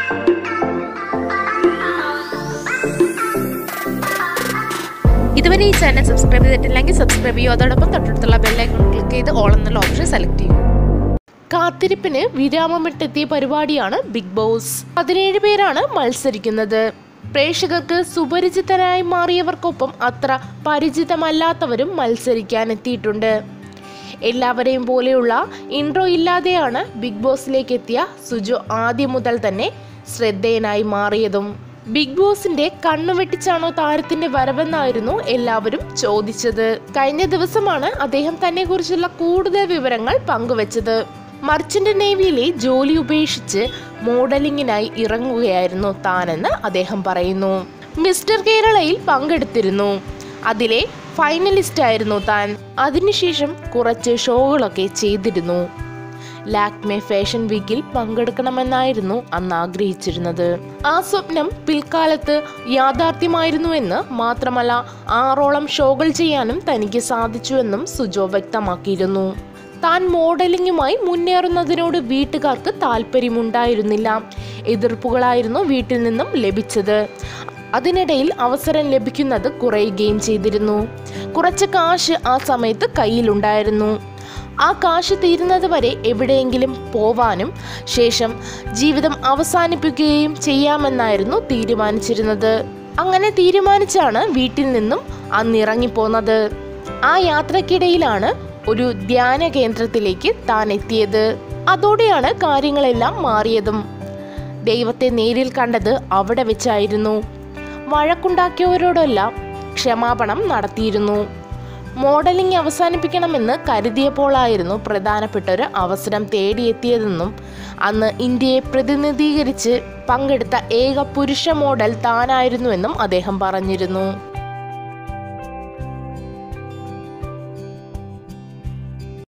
ഇതുവരെ ഈ channel subscribe ചെയ്തിട്ടില്ലെങ്കിൽ സബ്സ്ക്രൈബ് ചെയ്യൂ അതോടൊപ്പം തൊട്ടടുത്തുള്ള ബെല്ലൈക്കൺ ക്ലിക്ക് ചെയ്ത് ഓൾ എന്നുള്ള ഓപ്ഷൻ സെലക്ട് ചെയ്യൂ കാത്തിരിപ്പിന് വിരാമമിട്ടെത്തിയ പരിപാടിയാണ് ബിഗ് ബോസ് പതിനേഴ് പേരാണ് മത്സരിക്കുന്നത് പ്രേക്ഷകർക്ക് സുപരിചിതരായി മാറിയവർക്കൊപ്പം അത്ര പരിചിതമല്ലാത്തവരും മത്സരിക്കാൻ എത്തിയിട്ടുണ്ട് എല്ലാവരെയും പോലെയുള്ള ഇൻട്രോ ഇല്ലാതെയാണ് ബിഗ് ബോസിലേക്ക് എത്തിയ സുജു ആദ്യം മുതൽ തന്നെ ശ്രദ്ധേയനായി മാറിയതും ബിഗ് ബോസിന്റെ കണ്ണു വെട്ടിച്ചാണോ താരത്തിന്റെ വരവെന്നായിരുന്നു എല്ലാവരും ചോദിച്ചത് കഴിഞ്ഞ ദിവസമാണ് അദ്ദേഹം തന്നെ കുറിച്ചുള്ള കൂടുതൽ വിവരങ്ങൾ പങ്കുവച്ചത് മർച്ചന്റ് നേവിയിലെ ജോലി ഉപേക്ഷിച്ച് മോഡലിംഗിനായി ഇറങ്ങുകയായിരുന്നു താനെന്ന് അദ്ദേഹം പറയുന്നു മിസ്റ്റർ കേരളയിൽ പങ്കെടുത്തിരുന്നു അതിലെ ഫൈനലിസ്റ്റ് ആയിരുന്നു താൻ അതിനുശേഷം കുറച്ച് ഷോകളൊക്കെ ചെയ്തിരുന്നു ലാക്മെ ഫാഷൻ വീക്കിൽ പങ്കെടുക്കണമെന്നായിരുന്നു അന്ന് ആഗ്രഹിച്ചിരുന്നത് ആ സ്വപ്നം പിൽക്കാലത്ത് യാഥാർത്ഥ്യമായിരുന്നുവെന്ന് മാത്രമല്ല ആറോളം ഷോകൾ ചെയ്യാനും തനിക്ക് സാധിച്ചുവെന്നും സുജോ വ്യക്തമാക്കിയിരുന്നു താൻ മോഡലിംഗുമായി മുന്നേറുന്നതിനോട് വീട്ടുകാർക്ക് താല്പര്യമുണ്ടായിരുന്നില്ല എതിർപ്പുകളായിരുന്നു വീട്ടിൽ നിന്നും ലഭിച്ചത് അതിനിടയിൽ അവസരം ലഭിക്കുന്നത് കുറയുകയും ചെയ്തിരുന്നു കുറച്ച് കാശ് ആ സമയത്ത് കയ്യിലുണ്ടായിരുന്നു ആ കാശ് തീരുന്നത് വരെ എവിടെയെങ്കിലും പോവാനും ശേഷം ജീവിതം അവസാനിപ്പിക്കുകയും ചെയ്യാമെന്നായിരുന്നു തീരുമാനിച്ചിരുന്നത് അങ്ങനെ തീരുമാനിച്ചാണ് വീട്ടിൽ നിന്നും അന്ന് ഇറങ്ങിപ്പോന്നത് ആ യാത്രക്കിടയിലാണ് ഒരു ധ്യാന കേന്ദ്രത്തിലേക്ക് താൻ എത്തിയത് അതോടെയാണ് കാര്യങ്ങളെല്ലാം മാറിയതും ദൈവത്തെ നേരിൽ കണ്ടത് അവിടെ വെച്ചായിരുന്നു വഴക്കുണ്ടാക്കിയവരോടെല്ലാം ക്ഷമാപണം നടത്തിയിരുന്നു മോഡലിംഗ് അവസാനിപ്പിക്കണമെന്ന് കരുതിയപ്പോഴായിരുന്നു പ്രധാനപ്പെട്ട ഒരു അവസരം തേടിയെത്തിയതെന്നും അന്ന് ഇന്ത്യയെ പ്രതിനിധീകരിച്ച് പങ്കെടുത്ത ഏക പുരുഷ മോഡൽ താനായിരുന്നുവെന്നും അദ്ദേഹം പറഞ്ഞിരുന്നു